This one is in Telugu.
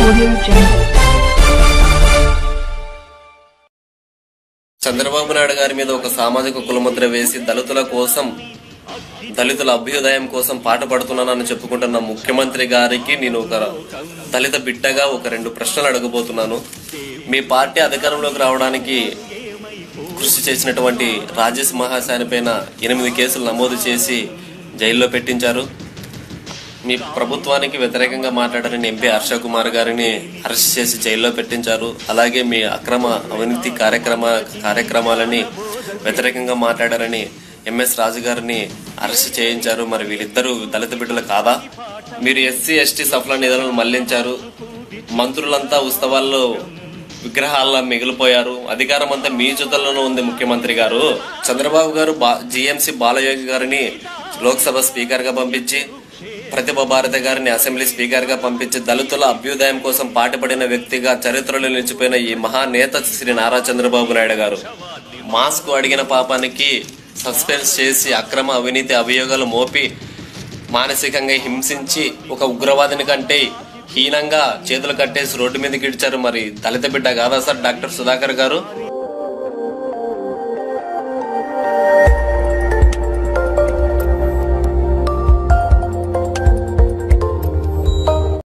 Audio Jungle. చంద్రబాబు నాయుడు గారి మీద ఒక సామాజిక కులముద్ర వేసి దళితుల కోసం దళితుల అభ్యుదయం కోసం పాట పడుతున్నానని చెప్పుకుంటున్న ముఖ్యమంత్రి గారికి నేను ఒక దళిత బిడ్డగా ఒక రెండు ప్రశ్నలు అడగబోతున్నాను మీ పార్టీ అధికారంలోకి రావడానికి కృషి చేసినటువంటి రాజేష్ మహాశాని పైన ఎనిమిది కేసులు నమోదు చేసి జైల్లో పెట్టించారు మీ ప్రభుత్వానికి వ్యతిరేకంగా మాట్లాడారని ఎంపీ హర్ష కుమార్ గారిని అరెస్ట్ చేసి జైల్లో పెట్టించారు అలాగే మీ అక్రమ అవినీతి కార్యక్రమ కార్యక్రమాలని వ్యతిరేకంగా మాట్లాడారని ఎంఎస్ రాజు గారిని అరెస్ట్ చేయించారు మరి వీళ్ళిద్దరూ దళిత బిడ్డలు కాదా మీరు ఎస్సీ ఎస్టీ సఫల నిధులను మళ్లించారు మంత్రులంతా ఉత్సవాల్లో విగ్రహాల్లో మిగిలిపోయారు అధికారం అంతా మీ చేతుల్లోనే ఉంది ముఖ్యమంత్రి గారు చంద్రబాబు గారు బా జీఎంసీ బాలయోగి గారిని లోక్సభ స్పీకర్ గా పంపించి ప్రతిభ భారతి గారిని అసెంబ్లీ స్పీకర్ గా పంపించి దళితుల అభ్యుదయం కోసం పాటుపడిన వ్యక్తిగా చరిత్రలో నిలిచిపోయిన ఈ మహానేత శ్రీ నారా చంద్రబాబు నాయుడు గారు మాస్క్ అడిగిన పాపానికి సస్పెన్స్ చేసి అక్రమ అవినీతి అభియోగాలు మోపి మానసికంగా హింసించి ఒక ఉగ్రవాదిని కంటే హీనంగా చేతులు కట్టేసి రోడ్డు మీదకి ఇడ్చారు మరి దళిత బిడ్డ కాదా సార్ డాక్టర్ సుధాకర్ గారు